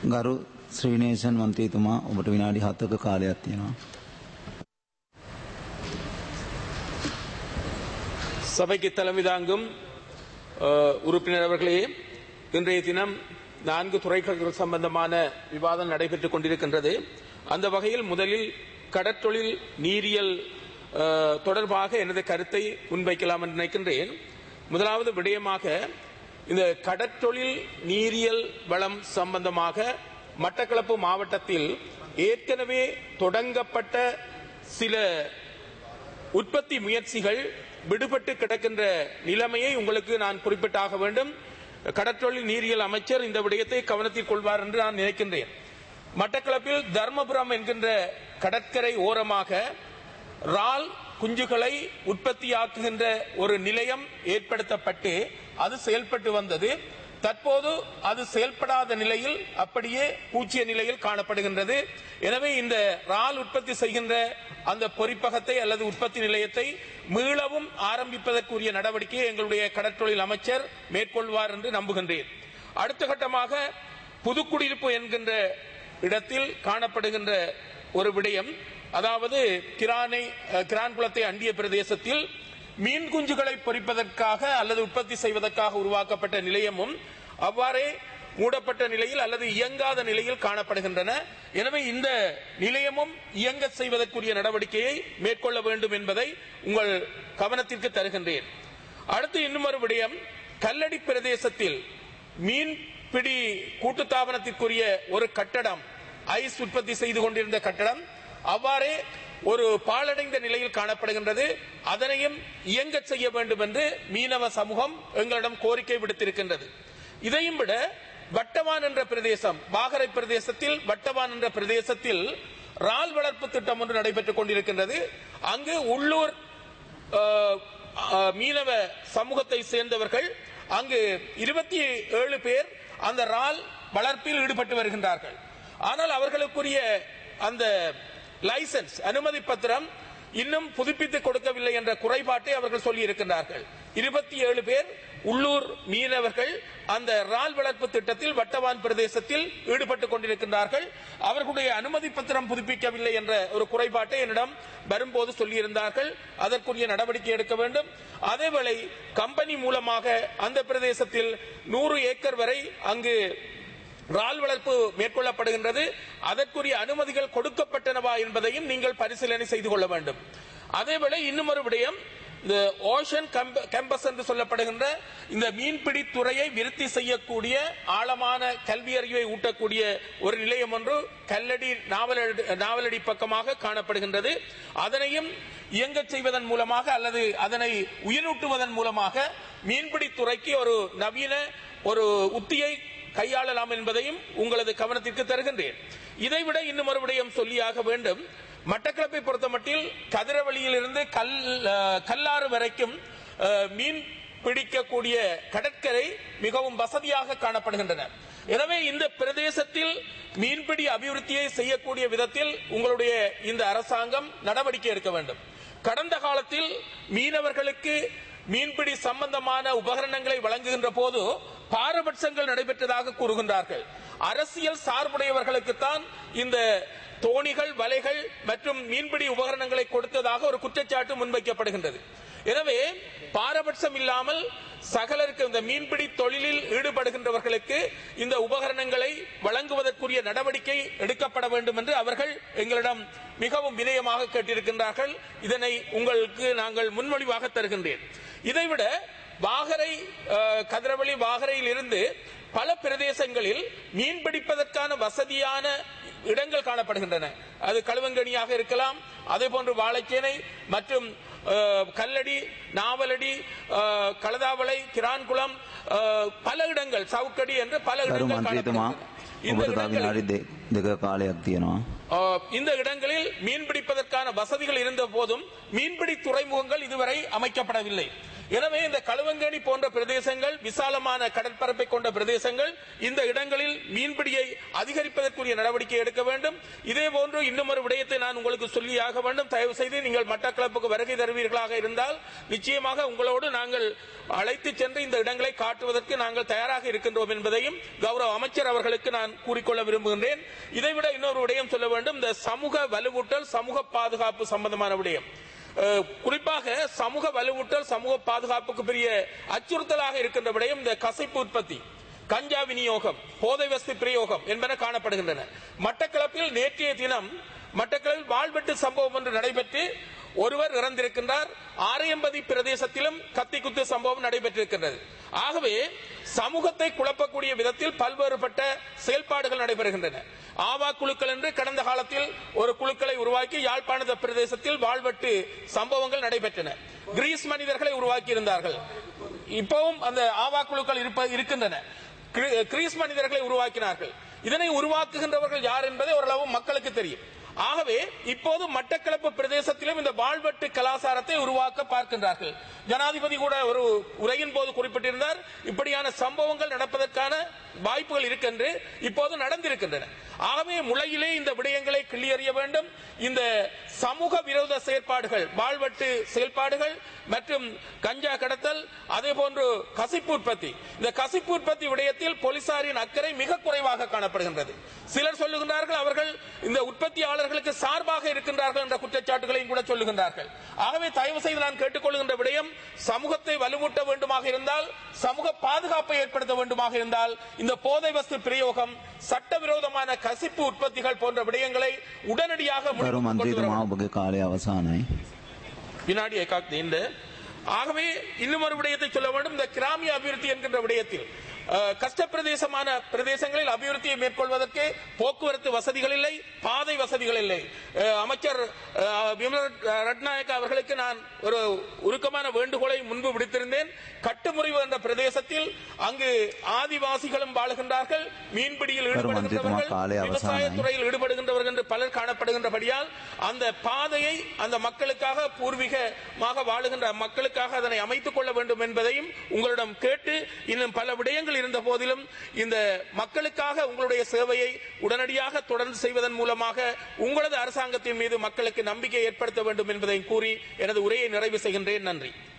ගරු ශ්‍රීනේෂන් මන්ත්‍රීතුමා ඔබට විනාඩි 7ක කාලයක් තියෙනවා. சபைக்கு தலைமை தாங்கும் அஹ், உறுப்பினர் அவர்களே இன்றைய தினம் நான்கு துறைகள் சம்பந்தமான விவாதம் நடைபெற்றுக் கொண்டிருக்கின்றது அந்த வகையில் முதலில் கடற்றொழில் நீரியல் அஹ், தொடர்பாக எனது கருத்தை முன்வைக்கலாம் என்று நினைக்கின்றேன் முதலாவது விடயமாக இந்த கடற்றொழில் நீரியல் வளம் சம்பந்தமாக மட்டக்களப்பு மாவட்டத்தில் ஏற்கனவே தொடங்கப்பட்ட சில உற்பத்தி முயற்சிகள் விடுபட்டு கிடக்கின்ற நிலைமையை உங்களுக்கு நான் குறிப்பிட்டாக வேண்டும் கடற்றொழில் நீரியல் அமைச்சர் இந்த விடயத்தை கவனத்தில் கொள்வார் என்று நான் நினைக்கின்றேன் மட்டக்களப்பில் தர்மபுரம் என்கின்ற கடற்கரை ஓரமாக ரால் குஞ்சுகளை உற்பத்தியாக்குகின்ற ஒரு நிலையம் ஏற்படுத்தப்பட்டு அது செயல்பட்டு வந்தது தற்போது அது செயல்படாத நிலையில் அப்படியே பூச்சிய நிலையில் காணப்படுகின்றது எனவே இந்த ரால் உற்பத்தி செய்கின்ற அந்த பொறிப்பகத்தை அல்லது உற்பத்தி நிலையத்தை மீளவும் ஆரம்பிப்பதற்குரிய நடவடிக்கையை எங்களுடைய கடற்றொழில் அமைச்சர் மேற்கொள்வார் என்று நம்புகின்றேன் அடுத்த கட்டமாக புதுக்குடியிருப்பு என்கின்ற இடத்தில் காணப்படுகின்ற ஒரு விடயம் அதாவது கிரானை அஹ், கிரான்குளத்தை அண்டிய பிரதேசத்தில் மீன் குஞ்சுகளை பொறிப்பதற்காக அல்லது உற்பத்தி செய்வதற்காக உருவாக்கப்பட்ட நிலையமும் அவ்வாறே மூடப்பட்ட நிலையில் அல்லது இயங்காத நிலையில் காணப்படுகின்றன எனவே இந்த நிலையமும் இயங்க செய்வதற்குரிய நடவடிக்கையை மேற்கொள்ள வேண்டும் என்பதை உங்கள் கவனத்திற்கு தருகின்றேன் அடுத்து இன்னும் ஒரு விடயம் கல்லடி பிரதேசத்தில் மீன்பிடி கூட்டுத்தாபனத்திற்குரிய ஒரு கட்டடம் ஐஸ் உற்பத்தி செய்து கொண்டிருந்த கட்டடம் அவ்வாறே ஒரு பாழடைந்த நிலையில் காணப்படுகின்றது அதனையும் இயங்க செய்ய வேண்டும் என்று மீனவ சமூகம் எங்களிடம் கோரிக்கை விடுத்திருக்கின்றது இதையும் விட வட்டவான் என்ற பிரதேசம் வாகரை பிரதேசத்தில் வட்டவான் என்ற பிரதேசத்தில் ரால் வளர்ப்பு திட்டம் ஒன்று நடைபெற்றுக் கொண்டிருக்கின்றது அங்கு உள்ளூர் அஹ், அஹ், மீனவ சமூகத்தை சேர்ந்தவர்கள் அங்கு இருபத்தி ஏழு பேர் அந்த ரால் வளர்ப்பில் ஈடுபட்டு வருகின்றார்கள் ஆனால் அவர்களுக்குரிய அந்த லைசன்ஸ் அனுமதி பத்திரம் இன்னும் புதுப்பித்து கொடுக்கவில்லை என்ற குறைபாட்டை அவர்கள் சொல்லி இருக்கின்றார்கள் இருபத்தி ஏழு பேர் உள்ளூர் மீனவர்கள் அந்த ரால் வளர்ப்பு திட்டத்தில் வட்டவான் பிரதேசத்தில் ஈடுபட்டுக் கொண்டிருக்கின்றார்கள் அவர்களுடைய அனுமதி பத்திரம் புதுப்பிக்கவில்லை என்ற ஒரு குறைபாட்டை என்னிடம் வரும்போது சொல்லியிருந்தார்கள் அதற்குரிய நடவடிக்கை எடுக்க வேண்டும் அதேவேளை கம்பெனி மூலமாக அந்த பிரதேசத்தில் நூறு ஏக்கர் வரை அங்கு ரால் வளர்ப்பு மேற்கொள்ளப்படுகின்றது அதற்குரிய அனுமதிகள் கொடுக்கப்பட்டனவா என்பதையும் நீங்கள் பரிசீலனை செய்து கொள்ள வேண்டும் அதேவேளை இன்னும் ஒரு விடயம் இந்த ஓஷன் கேம்பஸ் என்று சொல்லப்படுகின்ற இந்த மீன்பிடி துறையை விருத்தி செய்யக்கூடிய ஆழமான கல்வி அறிவை ஊட்டக்கூடிய ஒரு நிலையம் ஒன்று கல்லடி நாவலடி நாவலடி பக்கமாக காணப்படுகின்றது அதனையும் இயங்கச் செய்வதன் மூலமாக அல்லது அதனை உயிரூட்டுவதன் மூலமாக மீன்பிடி துறைக்கு ஒரு நவீன ஒரு உத்தியை கையாளலாம் என்பதையும் உங்களது கவனத்திற்கு தருகின்றேன் இதைவிட இன்னும் ஒரு விடயம் சொல்லியாக வேண்டும் மட்டக்களப்பை பொறுத்தமட்டில் கதிரவழியிலிருந்து கல் அஹ், கல்லாறு வரைக்கும் அஹ், மீன் பிடிக்கக்கூடிய கடற்கரை மிகவும் வசதியாக காணப்படுகின்றன எனவே இந்த பிரதேசத்தில் மீன்பிடி அபிவிருத்தியை செய்யக்கூடிய விதத்தில் உங்களுடைய இந்த அரசாங்கம் நடவடிக்கை எடுக்க வேண்டும் கடந்த காலத்தில் மீனவர்களுக்கு மீன்பிடி சம்பந்தமான உபகரணங்களை வழங்குகின்ற போது பாரபட்சங்கள் நடைபெற்றதாக கூறுகின்றார்கள் அரசியல் சார்புடையவர்களுக்குத்தான் இந்த தோணிகள் வலைகள் மற்றும் மீன்பிடி உபகரணங்களை கொடுத்ததாக ஒரு குற்றச்சாட்டு முன்வைக்கப்படுகின்றது எனவே பாரபட்சம் இல்லாமல் சகலருக்கு இந்த மீன்பிடி தொழிலில் ஈடுபடுகின்றவர்களுக்கு இந்த உபகரணங்களை வழங்குவதற்குரிய நடவடிக்கை எடுக்கப்பட வேண்டும் என்று அவர்கள் எங்களிடம் மிகவும் வினயமாக கேட்டிருக்கின்றார்கள் இதனை உங்களுக்கு நாங்கள் முன்மொழிவாக தருகின்றேன் இதைவிட வாகரை அஹ், கதிரவழி வாகரையில் இருந்து பல பிரதேசங்களில் மீன் பிடிப்பதற்கான வசதியான இடங்கள் காணப்படுகின்றன அது களுவங்கனியாக இருக்கலாம் அதே போன்று வாழைச்சேனை மற்றும் அஹ், கல்லடி நாவலடி அஹ், களதாவளை கிரான்குளம் அஹ், பல இடங்கள் சவுக்கடி என்று பல ගරු இடங்கள் මන්ත්‍රීතුමා காணப்படுகின்றன. இந்த ඔබට තව இடங்களில் විනාඩි දෙ- දෙක කාලයක් තියෙනවා. ஆஹ் இந்த இடங்களில் மீன்பிடிப்பதற்கான வசதிகள் இருந்த போதும் மீன்பிடி துறைமுகங்கள் இதுவரை அமைக்கப்படவில்லை எனவே இந்த களுவங்கேணி போன்ற பிரதேசங்கள் விசாலமான கடற்பரப்பை கொண்ட பிரதேசங்கள் இந்த இடங்களில் மீன்பிடியை அதிகரிப்பதற்குரிய நடவடிக்கை எடுக்க வேண்டும் இதே போன்று இன்னும் ஒரு விடயத்தை நான் உங்களுக்கு சொல்லியாக வேண்டும் தயவு செய்து நீங்கள் மட்டக்களப்புக்கு வருகை தருவீர்களாக இருந்தால் நிச்சயமாக உங்களோடு நாங்கள் அழைத்து சென்று இந்த இடங்களை காட்டுவதற்கு நாங்கள் தயாராக இருக்கின்றோம் என்பதையும் கௌரவ அமைச்சர் அவர்களுக்கு நான் கூறிக்கொள்ள விரும்புகின்றேன் இதைவிட இன்னொரு விடயம் சொல்ல வேண்டும் இந்த சமூக வலுவூட்டல் சமூக பாதுகாப்பு சம்பந்தமான விடயம் அஹ், குறிப்பாக சமூக வலுவூட்டல் சமூக பாதுகாப்புக்கு பெரிய அச்சுறுத்தலாக இருக்கின்ற விடயம் இந்த கசைப்பு உற்பத்தி கஞ்சா விநியோகம் போதை வஸ்து பிரயோகம் என்பன காணப்படுகின்றன மட்டக்களப்பில் நேற்றைய தினம் மட்டக்களப்பில் வாழ்வெட்டு சம்பவம் ஒன்று நடைபெற்று ஒருவர் இறந்திருக்கின்றார் ஆரையம்பதி பிரதேசத்திலும் கத்திக்குத்து சம்பவம் நடைபெற்றிருக்கின்றது ஆகவே சமூகத்தை குழப்பக்கூடிய விதத்தில் பல்வேறுபட்ட செயல்பாடுகள் நடைபெறுகின்றன ஆவா குழுக்கள் என்று கடந்த காலத்தில் ஒரு குழுக்களை உருவாக்கி யாழ்ப்பாண பிரதேசத்தில் வாழ்வெட்டு சம்பவங்கள் நடைபெற்றன கிரீஸ் மனிதர்களை உருவாக்கி இருந்தார்கள் இப்பவும் அந்த ஆவா குழுக்கள் இருப்ப- இருக்கின்றன கிரி- கிரீஸ் மனிதர்களை உருவாக்கினார்கள் இதனை உருவாக்குகின்றவர்கள் யார் என்பதை ஓரளவு மக்களுக்கு தெரியும் ஆகவே இப்போது மட்டக்களப்பு பிரதேசத்திலும் இந்த வாழ்வெட்டு கலாச்சாரத்தை உருவாக்க பார்க்கின்றார்கள் ஜனாதிபதி கூட ஒரு உரையின் போது குறிப்பிட்டிருந்தார் இப்படியான சம்பவங்கள் நடப்பதற்கான வாய்ப்புகள் இருக்கென்று இப்போது நடந்திருக்கின்றன ஆகவே முளையிலே இந்த விடயங்களை கிள்ளியறிய வேண்டும் இந்த சமூக விரோத செயற்பாடுகள் வாழ்வெட்டு செயல்பாடுகள் மற்றும் கஞ்சா கடத்தல் அதே போன்று கசிப்பு உற்பத்தி இந்த கசிப்பு உற்பத்தி விடயத்தில் போலீசாரின் அக்கறை மிக குறைவாக காணப்படுகின்றது சிலர் சொல்லுகின்றார்கள் அவர்கள் இந்த உற்பத்தியாளர்களுக்கு சார்பாக இருக்கின்றார்கள் என்ற குற்றச்சாட்டுகளையும் கூட சொல்லுகின்றார்கள் ஆகவே தயவு செய்து நான் கேட்டுக்கொள்கின்ற விடயம் சமூகத்தை வலுவூட்ட வேண்டுமாக இருந்தால் சமூக பாதுகாப்பை ஏற்படுத்த வேண்டுமாக இருந்தால் இந்த போதை வஸ்து பிரயோகம் சட்டவிரோதமான கசிப்பு உற்பத்திகள் போன்ற விடயங்களை உடனடியாக ගරු முடிவுக்கு கொண்டு வர මන්ත්‍රීතුමා ඔබගේ කාලය අවසානයි. வினாடி ஏகாக் நீண்டு ஆகவே இன்னும் ஒரு விடயத்தை சொல்ல வேண்டும் இந்த கிராமிய அபிவிருத்தி என்கின்ற விடயத்தில் அஹ், கஷ்ட பிரதேசமான பிரதேசங்களில் அபிவிருத்தியை மேற்கொள்வதற்கு போக்குவரத்து வசதிகள் இல்லை பாதை வசதிகள் இல்லை அஹ், அமைச்சர் அஹ், விமல் ரட்நாயக் அவர்களுக்கு நான் ஒரு உருக்கமான வேண்டுகோளை முன்பு விடுத்திருந்தேன் கட்டுமுறிவு என்ற பிரதேசத்தில் அங்கு ஆதிவாசிகளும் வாழுகின்றார்கள் மீன்பிடியில் ஈடுபடுகின்றவர்கள் காலை அவசானம். விவசாய துறையில் ஈடுபடுகின்றவர்கள் என்று பலர் காணப்படுகின்றபடியால் அந்த பாதையை அந்த மக்களுக்காக பூர்வீகமாக வாழுகின்ற மக்களுக்காக அதனை அமைத்துக் கொள்ள வேண்டும் என்பதையும் உங்களிடம் கேட்டு இன்னும் பல விடயங்கள் இருந்த போதிலும் இந்த மக்களுக்காக உங்களுடைய சேவையை உடனடியாக தொடர்ந்து செய்வதன் மூலமாக உங்களது அரசாங்கத்தின் மீது மக்களுக்கு நம்பிக்கை ஏற்படுத்த வேண்டும் என்பதையும் கூறி எனது உரையை நிறைவு செய்கின்றேன் நன்றி